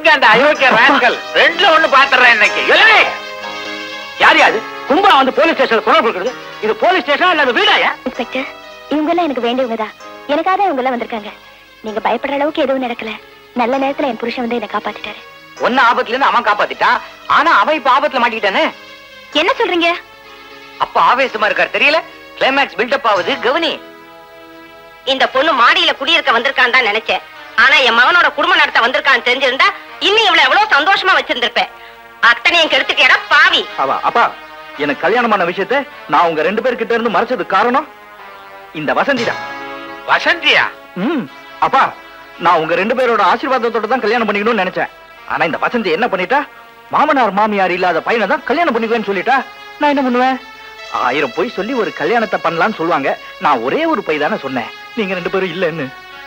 எங்க அந்த அயோக்கிய ராஸ்கல் ரெண்டுல ஒண்ணு பாத்துறேன் இன்னைக்கு எழுதி யார் யாரு கும்பலா வந்து போலீஸ் ஸ்டேஷன்ல குரல் கொடுக்குறது இது போலீஸ் ஸ்டேஷனா இல்ல வீடாயா இன்ஸ்பெக்டர் இவங்க எல்லாம் எனக்கு வேண்டியவங்க தான் எனக்காக தான் இவங்க எல்லாம் வந்திருக்காங்க நீங்க பயப்படுற அளவுக்கு எதுவும் நடக்கல நல்ல நேரத்துல என் புருஷன் வந்து என்ன காப்பாத்திட்டாரு ஒன்னு ஆபத்துல இருந்து அவன் காப்பாத்திட்டான் ஆனா அவன் இப்ப ஆபத்துல மாட்டிக்கிட்டானே என்ன சொல்றீங்க அப்ப ஆவேசமா இருக்காரு தெரியல கிளைமேக்ஸ் பில்டப் ஆகுது கவனி இந்த பொண்ணு மாடியில குடியிருக்க வந்திருக்கான்னு தான் நினைச்சேன் ஆனா என் மகனோட குடும்பம் நடத்த வந்திருக்கான்னு தெரிஞ்சிருந்தா இன்னும் இவ்வளவு எவ்வளவு சந்தோஷமா வச்சிருந்திருப்பேன் அத்தனையும் கெடுத்துட்டியடா பாவி அவா அப்பா எனக்கு கல்யாணமான விஷயத்த நான் உங்க ரெண்டு பேர்கிட்ட இருந்து மறைச்சது காரணம் இந்த வசந்தி தான் வசந்தியா ம் அப்பா நான் உங்க ரெண்டு பேரோட ஆசீர்வாதத்தோட தான் கல்யாணம் பண்ணிக்கணும்னு நினைச்சேன் ஆனா இந்த வசந்தி என்ன பண்ணிட்டா மாமனார் மாமியார் இல்லாத பையனை தான் கல்யாணம் பண்ணிக்குவேன்னு சொல்லிட்டா நான் என்ன பண்ணுவேன் ஆயிரம் பொய் சொல்லி ஒரு கல்யாணத்தை பண்ணலாம்னு சொல்லுவாங்க நான் ஒரே ஒரு பொய் தானே சொன்னேன் நீங்க ரெண்டு பேரும் இல்லைன்னு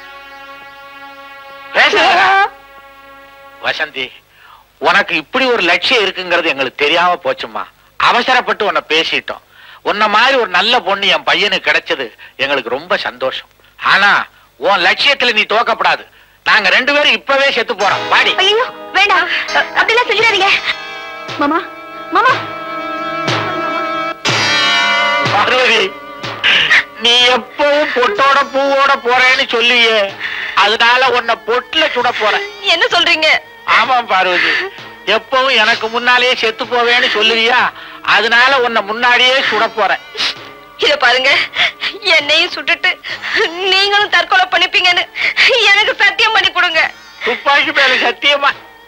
பேசாதடா. வசந்தி உனக்கு இப்படி ஒரு லட்சியம் இருக்குங்கிறது எங்களுக்கு தெரியாம போச்சுமா அவசரப்பட்டு உன்னை பேசிட்டோம் உன்ன மாதிரி ஒரு நல்ல பொண்ணு என் பையனுக்கு கிடைச்சது எங்களுக்கு ரொம்ப சந்தோஷம் ஆனா உன் லட்சியத்துல நீ தோக்கப்படாது நாங்க ரெண்டு பேரும் இப்பவே செத்து போறோம் பாடி ஐயோ வேண்டாம் அ- அப்படிலாம் சொல்லிடாதீங்க மாமா மாமா பார்வதி நீ எப்பவும் பொட்டோட பூவோட போறேன்னு சொல்லியே அதனால உன்னை பொட்டுல சுட போறேன் என்ன சொல்றீங்க ஆமா பார்வதி எப்பவும் எனக்கு முன்னாலேயே செத்து போவேன்னு சொல்லுவியா அதனால உன்னை முன்னாடியே சுட போறேன் இத பாருங்க என்னையும் சுட்டுட்டு நீங்களும் தற்கொலை பண்ணிப்பீங்கன்னு எனக்கு சத்தியம் பண்ணி கொடுங்க துப்பாக்கி மேல சத்தியமா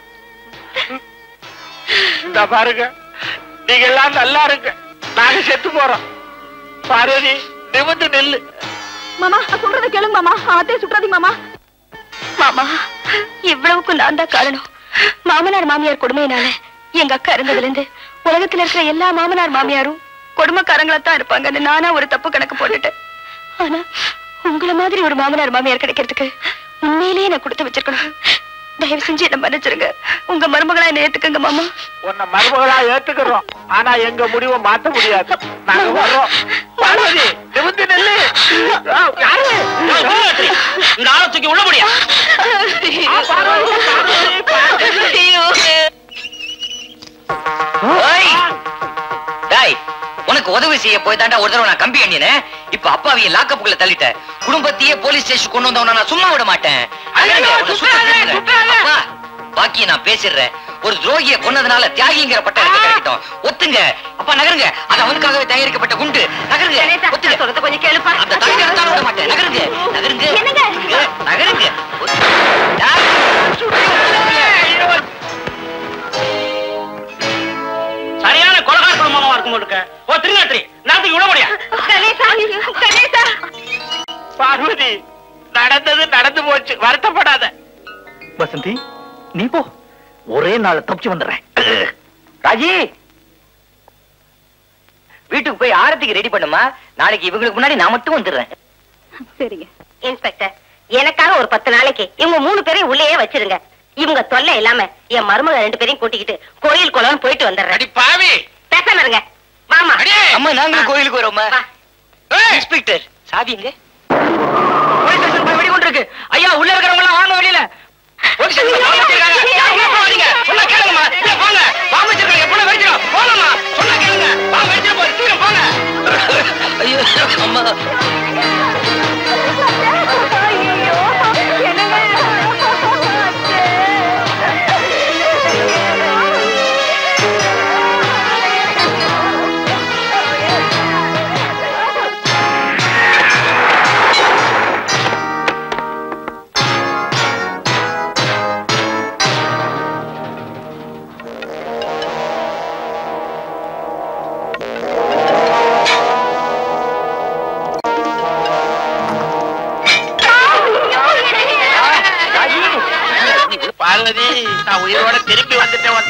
இந்த பாருங்க நீங்க எல்லாம் நல்லா இருங்க நாங்க செத்து போறோம் பார்வதி நிமிந்து நில்லு மாமா சொல்றத கேளுங்க மாமா அதே சுற்றாதீங்க மாமா மாமா இவ்வளவுக்கு நான் தான் காரணம் மாமனார் மாமியார் கொடுமையினால எங்க அக்கா இருந்ததுல இருந்து உலகத்துல இருக்கிற எல்லா மாமனார் மாமியாரும் கொடுமைக்காரங்களா தான் இருப்பாங்கன்னு நானா ஒரு தப்பு கணக்கு போட்டுட்டேன் ஆனா உங்கள மாதிரி ஒரு மாமனார் மாமியார் கிடைக்கிறதுக்கு உண்மையிலேயே நான் கொடுத்து வச்சிருக்கணும் தயவு செஞ்சு என்ன மன்னிச்சிருங்க உங்க மருமகளா என்ன ஏத்துக்கங்க மாமா உன்னை மருமகளா ஏத்துக்கிறோம் ஆனா எங்க முடிவை மாத்த முடியாது நாங்க வர்றோம் பார்வதி நிமிந்து நில்லு ஆ, யாரு? இந்த ஆளை தூக்கி உள்ள முடியா ஆ, பார்வதி, பார்வதி, பார்வதி. டாய் உனக்கு உதவி செய்ய போய் தாண்டா ஒரு தடவை நான் கம்பி எண்ணினேன் இப்ப அப்பாவிய லாக்கப்புக்குள்ள தள்ளிட்ட குடும்பத்தையே போலீஸ் ஸ்டேஷன் கொண்டு வந்தவன நான் சும்மா விட மாட்டேன் ஐயோ, உன்னை சுட்டு சுத்தாதே, கொன்னுடுறேன். சுத்தாதே. அப்பா, பாக்கிய நான் பேசிடுறேன் ஒரு துரோகிய கொன்னதுனால தியாகிங்கிற பட்டம் எனக்கு கிடைக்கட்டும் ஒத்துங்க அப்பா நகருங்க அது அவனுக்காகவே தயாரிக்கப்பட்ட குண்டு நகருங்க ஒத்துங்க சொல்றது கொஞ்சம் கேளுப்பா அந்த தலைக்கு எடுத்தாலும் விட மாட்டேன் நகருங்க நகருங்க என்னங்க? நகருங்க டாய், சரியான கொலகார குடும்பமா இருக்கும் போட்டுக்க ஓ திருநாத்திரி நாட்டுக்கு விட முடியா கணேசா கணேசா பார்வதி நடந்தது நடந்து போச்சு வருத்தப்படாத வசந்தி நீ போ ஒரே நாள் தப்பிச்சு வந்துடுறேன் ராஜி வீட்டுக்கு போய் ஆரத்திக்கு ரெடி பண்ணுமா நாளைக்கு இவங்களுக்கு முன்னாடி நான் மட்டும் வந்துடுறேன் சரிங்க இன்ஸ்பெக்டர் எனக்காக ஒரு பத்து நாளைக்கு இவங்க மூணு பேரையும் உள்ளேயே வச்சிருங்க இவங்க தொல்லை இல்லாம என் மருமக ரெண்டு பேரையும் கூட்டிக்கிட்டு கோயில் குளம் போயிட்டு வந்துடுறேன் அடி பாவி பேசாம இருங்க வாமா அடே அம்மா நாங்களும் கோயிலுக்கு வரோம்மா வா. ஏய், இன்ஸ்பெக்டர் சாவி எங்க போலீஸ் ஸ்டேஷன் போய் வெடிகுண்டு இருக்கு ஐயா உள்ள இருக்கிறவங்க எல்லாம் வாங்க வெளியில போலீஸ் ஸ்டேஷன் பாம்பு வச்சிருக்காங்க யாரும் உள்ள போகாதீங்க சொன்னா கேளுங்கம்மா இல்ல போங்க பாம்பு வச்சிருக்காங்க புள்ள வெடிச்சிடும் போங்கம்மா சொன்னா கேளுங்க பாம்பு வெடிச்சிட போகுது சீக்கிரம் போங்க ஐயோ அம்மா பார்வதி நான் உயிரோட திரும்பி வந்துட்டேன்